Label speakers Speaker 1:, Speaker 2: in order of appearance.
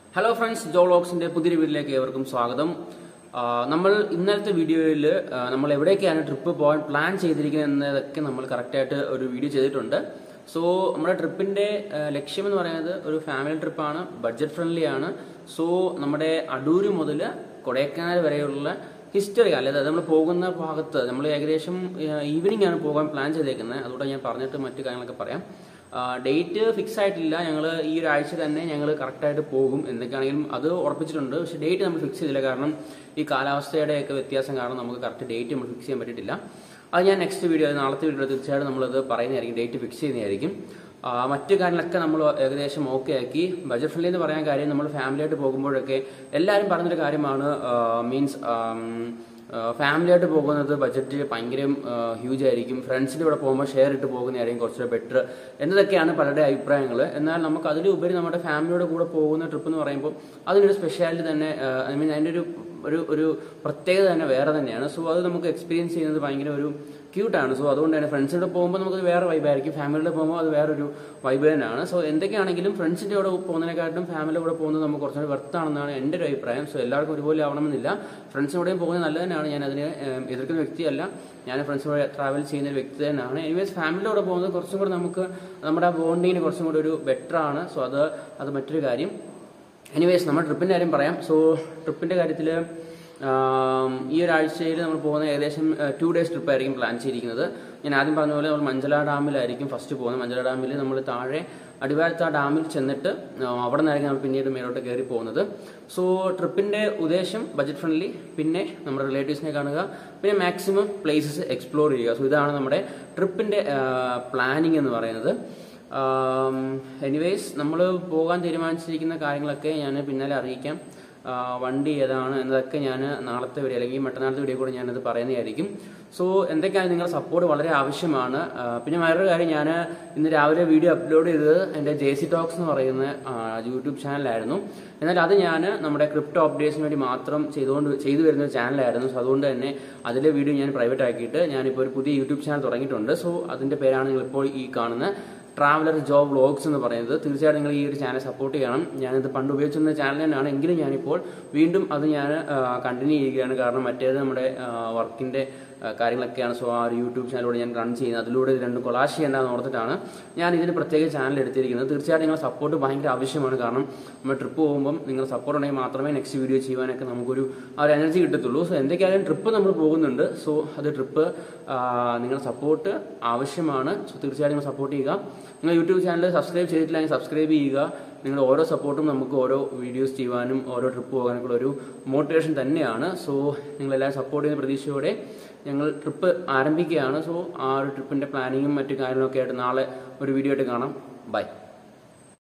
Speaker 1: hello friends ജോ വ്ളോഗ്സിന്റെ പുതിയൊരു വീഡിയോയിലേക്ക് ഏവർക്കും സ്വാഗതം ആ, നമ്മൾ ഇന്നലത്തെ വീഡിയോയിൽ നമ്മൾ എവിടേക്കാണ് ട്രിപ്പ് പോകാൻ പ്ലാൻ ചെയ്തിരിക്കുന്നത് എന്നതൊക്കെ നമ്മൾ കറക്റ്റായിട്ട് ഒരു വീഡിയോ ചെയ്തിട്ടുണ്ട് സോ നമ്മുടെ ട്രിപ്പിന്റെ ആ, ലക്ഷ്യം എന്ന് പറയുന്നത് ഒരു ഫാമിലി ട്രിപ്പാണ് ബഡ്ജറ്റ് ഫ്രണ്ട്ലി ആണ് സോ നമ്മുടെ അടൂര് മുതൽ കൊടൈക്കനാൽ വരെയുള്ള ഹിസ്റ്ററി അല്ലാതെ നമ്മൾ പോകുന്ന ഭാഗത്ത് നമ്മൾ ഏകദേശം ഈവനിങ് ആണ് പോകാൻ പ്ലാൻ ചെയ്തേക്കുന്നത് അതുകൊണ്ട് ഞാൻ പറഞ്ഞിട്ട് മറ്റു കാര്യങ്ങളൊക്കെ പറയാം ഡേറ്റ് ഫിക്സ് ആയിട്ടില്ല ഞങ്ങൾ ഈ ഒരു ആഴ്ച തന്നെ ഞങ്ങൾ കറക്റ്റായിട്ട് പോകും എന്തൊക്കെയാണെങ്കിലും അത് ഉറപ്പിച്ചിട്ടുണ്ട് പക്ഷെ ഡേറ്റ് നമ്മൾ ഫിക്സ് ചെയ്തില്ല കാരണം ഈ കാലാവസ്ഥയുടെ ഒക്കെ വ്യത്യാസം കാരണം നമുക്ക് കറക്റ്റ് ഡേറ്റ് നമ്മൾ ഫിക്സ് ചെയ്യാൻ പറ്റിയിട്ടില്ല അത് ഞാൻ നെക്സ്റ്റ് വീഡിയോ നാളത്തെ വീഡിയോ തീർച്ചയായിട്ടും നമ്മളത് പറയുന്നതായിരിക്കും ഡേറ്റ് ഫിക്സ് ചെയ്യുന്നതായിരിക്കും ആ, മറ്റു കാര്യങ്ങളൊക്കെ നമ്മൾ ഏകദേശം ഓക്കെ ആക്കി ബജറ്റ് ഫ്രണ്ട്ലി എന്ന് പറയാൻ കാര്യം നമ്മൾ ഫാമിലിയായിട്ട് പോകുമ്പോഴൊക്കെ എല്ലാവരും പറഞ്ഞൊരു കാര്യമാണ് മീൻസ് ഫാമിലി ആയിട്ട് പോകുന്നത് ബജറ്റ് ഭയങ്കര ഹ്യൂജ് ആയിരിക്കും ഫ്രണ്ട്സിന്റെ കൂടെ പോകുമ്പോൾ ഷെയർ ഇട്ട് പോകുന്നതായിരിക്കും കുറച്ചുകൂടെ ബെറ്റർ എന്നതൊക്കെയാണ് പലരുടെ അഭിപ്രായങ്ങൾ എന്നാൽ നമുക്ക് അതിലുപരി നമ്മുടെ ഫാമിലിയുടെ കൂടെ പോകുന്ന ട്രിപ്പ് എന്ന് പറയുമ്പോൾ അതിനൊരു സ്പെഷ്യാലിറ്റി തന്നെ ഐ മീൻ അതിൻ്റെ ഒരു ഒരു ഒരു പ്രത്യേകത തന്നെ വേറെ തന്നെയാണ് സോ അത് നമുക്ക് എക്സ്പീരിയൻസ് ചെയ്യുന്നത് ഭയങ്കര ഒരു ക്യൂട്ടാണ് സോ അതുകൊണ്ട് തന്നെ ഫ്രണ്ട്സിൻ്റെ പോകുമ്പോൾ നമുക്ക് വേറെ വൈബായിരിക്കും ഫാമിലിയുടെ പോകുമ്പോൾ അത് വേറൊരു വൈബ് തന്നെയാണ് സോ എന്തൊക്കെയാണെങ്കിലും ഫ്രണ്ട്സിൻ്റെ കൂടെ പോകുന്നതിനെക്കാട്ടും ഫാമിലിയുടെ കൂടെ പോകുന്നത് നമുക്ക് കുറച്ചുകൂടി വെർത്താണെന്നാണ് എൻ്റെ ഒരു അഭിപ്രായം സോ എല്ലാവർക്കും ഒരുപോലെ ആവണമെന്നില്ല ഫ്രണ്ട്സിനോടെയും പോകുന്നത് നല്ലത് തന്നെയാണ് ഞാൻ അതിനെ ഏം, എതിർക്കുന്ന വ്യക്തിയല്ല ഞാൻ ഫ്രണ്ട്സിനോട് ട്രാവൽ ചെയ്യുന്ന ഒരു വ്യക്തി തന്നെയാണ് എനിവേസ് ഫാമിലിയുടെ കൂടെ പോകുന്നത് കുറച്ചും കൂടെ നമുക്ക് നമ്മുടെ ബോണ്ടിങ്ങിന് കുറച്ചും കൂടി ഒരു ബെറ്റർ ആണ് സോ അത് അത് മറ്റൊരു കാര്യം എനിവേസ് നമ്മൾ ട്രിപ്പിന്റെ കാര്യം പറയാം സോ ട്രിപ്പിന്റെ കാര്യത്തിൽ ഈ ഒരാഴ്ചയിൽ നമ്മൾ പോകുന്ന ഏകദേശം ടു ഡേയ്സ് ട്രിപ്പ് ആയിരിക്കും പ്ലാൻ ചെയ്തിരിക്കുന്നത് ഞാൻ ആദ്യം പറഞ്ഞ പോലെ നമ്മൾ മഞ്ചല ഡാമിലായിരിക്കും ഫസ്റ്റ് പോകുന്നത് മഞ്ചല ഡാമിൽ നമ്മൾ താഴെ അടിവാരത്ത് ആ ഡാമിൽ ചെന്നിട്ട് ആ, അവിടെ നിന്നായിരിക്കും നമ്മൾ പിന്നീട് മേലോട്ട് കയറി പോകുന്നത് സോ ട്രിപ്പിന്റെ ഉദ്ദേശം ബജറ്റ് ഫ്രണ്ട്ലി പിന്നെ നമ്മുടെ റിലേറ്റീവ്സിനെ കാണുക പിന്നെ മാക്സിമം പ്ലേസസ് എക്സ്പ്ലോർ ചെയ്യുക സോ ഇതാണ് നമ്മുടെ ട്രിപ്പിന്റെ പ്ലാനിങ് എന്ന് പറയുന്നത് എനിവേസ് നമ്മൾ പോകാൻ തീരുമാനിച്ചിരിക്കുന്ന കാര്യങ്ങളൊക്കെ ഞാൻ പിന്നാലെ അറിയിക്കാം ആ, വണ്ടി ഏതാണ് എന്നതൊക്കെ ഞാൻ നാളത്തെ വീഡിയോ അല്ലെങ്കിൽ മറ്റന്നാളത്തെ വീഡിയോ കൂടെ ഞാനത് പറയുന്നതായിരിക്കും സോ എന്തൊക്കെയാണ് നിങ്ങളുടെ സപ്പോർട്ട് വളരെ ആവശ്യമാണ് ആ, പിന്നെ വേറൊരു കാര്യം ഞാൻ ഇന്ന് രാവിലെ വീഡിയോ അപ്ലോഡ് ചെയ്തത് എൻ്റെ ജെ സി ടോക്സ് എന്ന് പറയുന്ന ആ, യൂട്യൂബ് ചാനലായിരുന്നു എന്നാൽ അത് ഞാൻ നമ്മുടെ ക്രിപ്റ്റോ അപ്ഡേറ്റ്സിന് വേണ്ടി മാത്രം ചെയ്തുകൊണ്ട് ചെയ്തു വരുന്ന ഒരു ചാനലായിരുന്നു സോ അതുകൊണ്ട് തന്നെ അതിലെ വീഡിയോ ഞാൻ പ്രൈവറ്റ് ആക്കിയിട്ട് ഞാനിപ്പോൾ ഒരു പുതിയ യൂട്യൂബ് ചാനൽ തുടങ്ങിയിട്ടുണ്ട് സോ അതിൻ്റെ പേരാണ് നിങ്ങളിപ്പോൾ ഈ കാണുന്ന ട്രാവലർ ജോബ് വ്ളോഗ്സ് എന്ന് പറയുന്നത് തീർച്ചയായിട്ടും നിങ്ങൾ ഈ ഒരു ചാനൽ സപ്പോർട്ട് ചെയ്യണം ഞാനിത് പണ്ട് ഉപയോഗിച്ചിരുന്ന ചാനൽ തന്നെയാണ് എങ്കിലും ഞാനിപ്പോൾ വീണ്ടും അത് ഞാൻ കണ്ടിന്യൂ ചെയ്യുകയാണ് കാരണം മറ്റേത് നമ്മുടെ വർക്കിന്റെ കാര്യങ്ങളൊക്കെയാണ് സോ ആ ഒരു യൂട്യൂബ് ചാനലിലൂടെ ഞാൻ റൺ ചെയ്യുന്നത് അതിലൂടെ ഇത് രണ്ടും കൊളാഷ് ചെയ്യേണ്ടതെന്ന് ഓർത്തിട്ടാണ് ഞാൻ ഇതിന് പ്രത്യേക ചാനൽ എടുത്തിരിക്കുന്നത് തീർച്ചയായിട്ടും നിങ്ങളുടെ സപ്പോർട്ട് ഭയങ്കര ആവശ്യമാണ് കാരണം നമ്മൾ ട്രിപ്പ് പോകുമ്പം നിങ്ങളുടെ സപ്പോർട്ട് ഉണ്ടെങ്കിൽ മാത്രമേ നെക്സ്റ്റ് വീഡിയോ ചെയ്യുവാനൊക്കെ നമുക്കൊരു ആ ഒരു എനർജി കിട്ടത്തുള്ളൂ സോ എന്തൊക്കെയായാലും ട്രിപ്പ് നമ്മൾ പോകുന്നുണ്ട് സോ അത് ട്രിപ്പ് നിങ്ങളുടെ സപ്പോർട്ട് ആവശ്യമാണ് സോ തീർച്ചയായിട്ടും നിങ്ങൾ സപ്പോർട്ട് ചെയ്യുക നിങ്ങൾ യൂട്യൂബ് ചാനൽ സബ്സ്ക്രൈബ് ചെയ്തിട്ടില്ലെങ്കിൽ സബ്സ്ക്രൈബ് ചെയ്യുക നിങ്ങളുടെ ഓരോ സപ്പോർട്ടും നമുക്ക് ഓരോ വീഡിയോസ് ചെയ്യുവാനും ഓരോ ട്രിപ്പ് പോകാനൊക്കെ ഒരു മോട്ടിവേഷൻ തന്നെയാണ് സോ നിങ്ങളെല്ലാം സപ്പോർട്ട് ചെയ്യുന്ന പ്രതീക്ഷയോടെ ഞങ്ങൾ ട്രിപ്പ് ആരംഭിക്കുകയാണ് സോ ആ ഒരു ട്രിപ്പിന്റെ പ്ലാനിങ്ങും മറ്റു കാര്യങ്ങളൊക്കെ ആയിട്ട് നാളെ ഒരു വീഡിയോ ആയിട്ട് കാണാം ബൈ